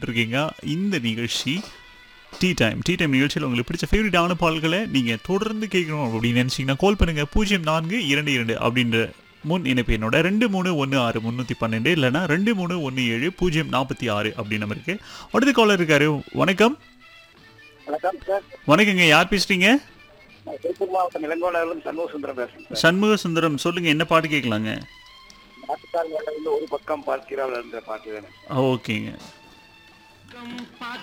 கேட்டுட்டு இருக்கீங்க இந்த நிகழ்ச்சி டீ டைம் டீ டைம் நிகழ்ச்சியில் உங்களுக்கு பிடிச்ச ஃபேவரட்டான பாடல்களை நீங்கள் தொடர்ந்து கேட்கணும் அப்படின்னு நினச்சிங்கன்னா கால் பண்ணுங்கள் பூஜ்ஜியம் நான்கு இரண்டு இரண்டு அப்படின்ற முன் இணைப்பு என்னோட ரெண்டு மூணு ஒன்று ஆறு முந்நூற்றி பன்னெண்டு இல்லைனா ரெண்டு மூணு ஒன்று ஏழு பூஜ்ஜியம் நாற்பத்தி ஆறு அப்படி நம்பருக்கு அடுத்த காலர் இருக்காரு வணக்கம் வணக்கம் சார் வணக்கங்க யார் பேசுறீங்க நான் திருப்பூர் மாவட்டம் இளங்கோலாவிலிருந்து சண்முக சுந்தரம் பேசுறேன் சார் சண்முக சுந்தரம் சொல்லுங்க என்ன பாட்டு கேட்கலாங்க நாட்டுக்காரங்க வந்து ஒரு பக்கம் பார்க்கிறாள் என்ற பாட்டு வேணும் ஓகேங்க பார்க்க